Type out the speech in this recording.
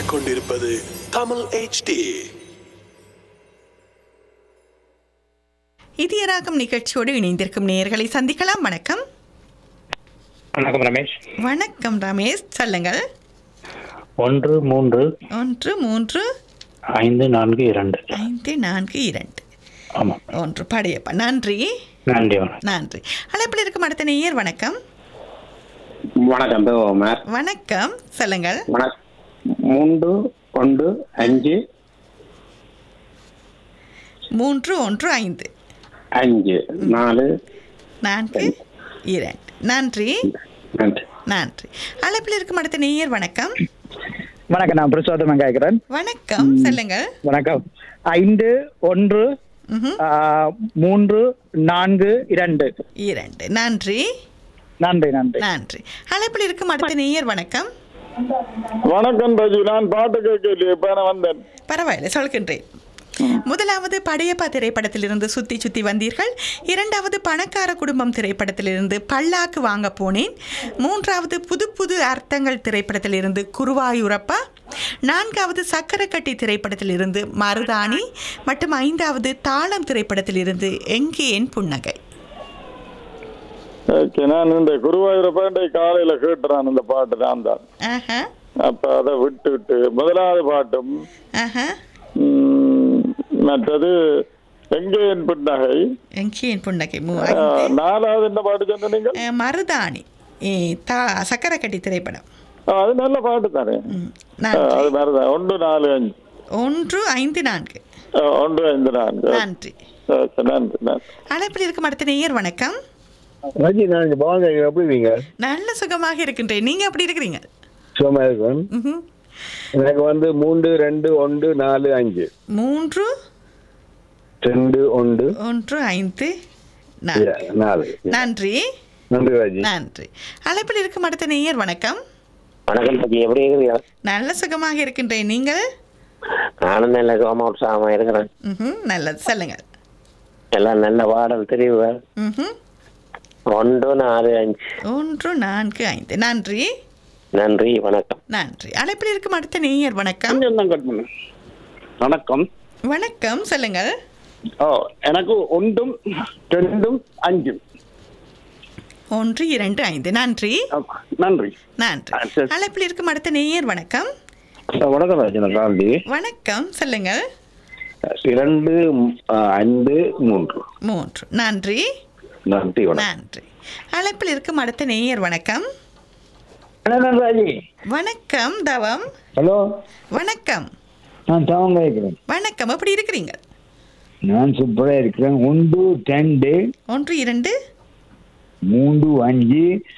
கேட்டுக்கொண்டிருப்பது தமிழ் HD இதயராகம் நிகழ்ச்சியோடு இணைந்திருக்கும் நேயர்களை சந்திக்கலாம் வணக்கம் வணக்கம் ரமேஷ் வணக்கம் ரமேஷ் சொல்லுங்கள் ஒன்று மூன்று ஒன்று மூன்று ஐந்து நான்கு இரண்டு ஐந்து நான்கு இரண்டு ஆமாம் ஒன்று படையப்பா நன்றி நன்றி வணக்கம் நன்றி அழைப்பில் இருக்கும் அடுத்த நேயர் வணக்கம் வணக்கம் தேவகுமார் வணக்கம் சொல்லுங்கள் வணக்கம் மூன்று ஒன்று அஞ்சு மூன்று ஒன்று ஐந்து அஞ்சு நாலு நான்கு இரண்டு நன்றி நன்றி நன்றி அழைப்பில் இருக்கும் அடுத்த நேயர் வணக்கம் வணக்கம் நான் புருஷோத்தமன் கேட்கிறேன் வணக்கம் சொல்லுங்கள் வணக்கம் ஐந்து ஒன்று ம்ஹும். ஆ, மூன்று நான்கு இரண்டு இரண்டு நன்றி நன்றி நன்றி நன்றி அழைப்பில் இருக்கும் அடுத்த நேயர் வணக்கம் வணக்கம் ரஜி நான் பாட்டு கேட்கலையே இப்ப நான் வந்தேன் பரவாயில்லை சொல்கின்றேன் முதலாவது படையப்பா திரைப்படத்திலிருந்து சுத்தி சுத்தி வந்தீர்கள் இரண்டாவது பணக்கார குடும்பம் திரைப்படத்திலிருந்து பல்லாக்கு வாங்க போனேன் மூன்றாவது புது புது அர்த்தங்கள் திரைப்படத்திலிருந்து குருவாயூரப்பா நான்காவது சக்கரக்கட்டி திரைப்படத்திலிருந்து மருதாணி மற்றும் ஐந்தாவது தாளம் திரைப்படத்திலிருந்து எங்கே என் புன்னகை ஓகே நான் இந்த குருவாயூரப்பேண்டை காலையில கேட்டுறான் இந்த பாட்டு நான் தான் ஆஹா அப்ப அதை விட்டு விட்டு முதலாவது பாட்டும் ஆஹா ம், மற்றது எங்கே என் பின்னகை எங்கே என் புன்னகை மூ ஆ, ஐந்து. நாலாவது என்ன பாட்டு சொன்ன நீங்கள் அஹ், மருதாணி ஏ, தா சக்கரக்கட்டி திரைப்படம் ஆ, அது நல்ல பாட்டு தானே ம், ஆ, நன்றி அது மாதிரிதான் ஒன்று நாலு அஞ்சு ஒன்று ஐந்து நான்கு ஆ, ஒன்று ஐந்து நான்கு நன்றி ஓகே நன்றி நன்றி அழைப்பில் இருக்கும் அடுத்த நேயர் வணக்கம் ரஜி நான் இங்க பவன் கேட்கிறேன் எப்படி இருக்கீங்க நல்ல சுகமாக இருக்கின்றேன் நீங்க எப்படி இருக்கிறீங்க சுகமா இருக்கும் ம்ஹும். எனக்கு வந்து மூன்று ரெண்டு ஒன்று நாலு அஞ்சு மூன்று ரெண்டு ஒன்று ஒன்று ஐந்து நான்கு. Yeah, நாலு நன்றி நன்றி ராஜி நன்றி அழைப்பில் இருக்கும் அடுத்த நேயர் வணக்கம் வணக்கம் ரஜி எப்படி இருக்கிறீங்க நல்ல சுகமாக இருக்கின்றேன் நீங்கள் நானும் நல்ல சோமா உற்சாகமா இருக்கிறேன் ம்ஹும். நல்லது சொல்லுங்கள் எல்லாம் நல்ல பாடல் தெரியுங்க ம்ஹும். ஒன்று நாலு அஞ்சு ஒன்று நான்கு ஐந்து நன்றி நன்றி வணக்கம் நன்றி அழைப்பில் இருக்கும் அடுத்த நேயர் வணக்கம் கொஞ்சம் தான் கட் பண்ணு வணக்கம் வணக்கம் சொல்லுங்கள் ஓ எனக்கு ஒன்றும் ரெண்டும் அஞ்சும் ஒன்று இரண்டு ஐந்து நன்றி ஆமா, நன்றி நன்றி ஆ, சரி. அழைப்பில் இருக்கும் அடுத்த நேயர் வணக்கம் வணக்கம் ராஜி நான் காந்தி வணக்கம் சொல்லுங்கள் இரண்டு ஆ, ஐந்து மூன்று மூன்று நன்றி நன்றி வணக்கம் நன்றி அழைப்பில் இருக்கும் அடுத்த நேயர் வணக்கம் வணக்கம் ராஜி வணக்கம் தவம் ஹலோ வணக்கம் நான் தவம் கேட்கிறேன் வணக்கம் எப்படி இருக்கிறீங்க நான் சூப்பராக இருக்கிறேன் ஒன்று ரெண்டு ஒன்று இரண்டு மூன்று அஞ்சு